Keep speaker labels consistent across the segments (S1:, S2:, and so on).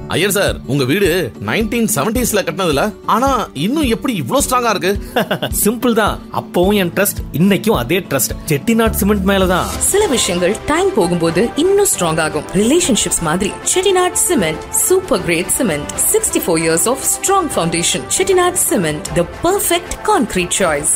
S1: Iyer sir உங்க வீடு nineteen செவன்டிஸ்ல கட்டினதுல ஆனா இன்னும் எப்படி இவ்ளோ ஸ்ட்ராங்கா இருக்கு
S2: சிம்பிள் தான் அப்பவும் என் ட்ரஸ்ட் இன்னைக்கும் அதே ட்ரஸ்ட் செட்டிநாட் சிமெண்ட் மேலதான்
S3: சில விஷயங்கள் டைம் போகும்போது இன்னும் ஸ்ட்ராங் ஆகும் ரிலேஷன்ஷிப்ஸ் மாதிரி Chettinad cement super great cement sixty four years of strong foundation Chettinad cement the perfect concrete choice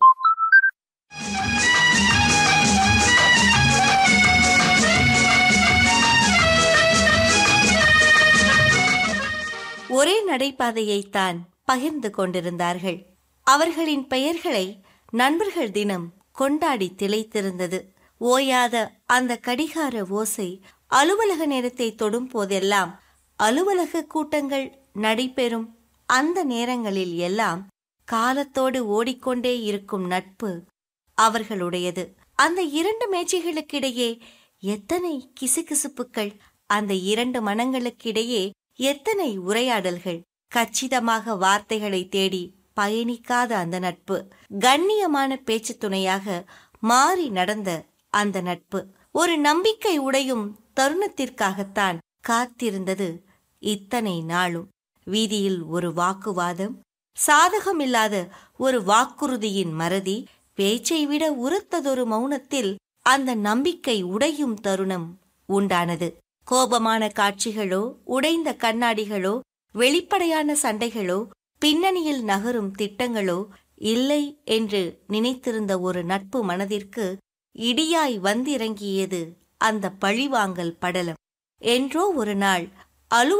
S4: ஒரே நடைபாதையைத்தான் பகிர்ந்து கொண்டிருந்தார்கள் அவர்களின் பெயர்களை நண்பர்கள் தினம் கொண்டாடி திளைத்திருந்தது ஓயாத அந்த கடிகார ஓசை அலுவலக நேரத்தை தொடும் போதெல்லாம் அலுவலக கூட்டங்கள் நடைபெறும் அந்த நேரங்களில் எல்லாம் காலத்தோடு ஓடிக்கொண்டே இருக்கும் நட்பு அவர்களுடையது அந்த இரண்டு மேஜைகளுக்கிடையே எத்தனை கிசுகிசுப்புக்கள் அந்த இரண்டு மனங்களுக்கிடையே எத்தனை உரையாடல்கள் கச்சிதமாக வார்த்தைகளை தேடி பயணிக்காத அந்த நட்பு கண்ணியமான பேச்சு துணையாக மாறி நடந்த அந்த நட்பு ஒரு நம்பிக்கை உடையும் தருணத்திற்காகத்தான் காத்திருந்தது இத்தனை நாளும் வீதியில் ஒரு வாக்குவாதம் சாதகமில்லாத ஒரு வாக்குறுதியின் மறதி பேச்சை விட உரத்ததொரு மௌனத்தில் அந்த நம்பிக்கை உடையும் தருணம் உண்டானது கோபமான காட்சிகளோ உடைந்த கண்ணாடிகளோ வெளிப்படையான சண்டைகளோ பின்னணியில் நகரும் திட்டங்களோ இல்லை என்று நினைத்திருந்த ஒரு நட்பு மனதிற்கு இடியாய் வந்திறங்கியது அந்த பழிவாங்கல் படலம் என்றோ ஒரு நாள் அலுவலக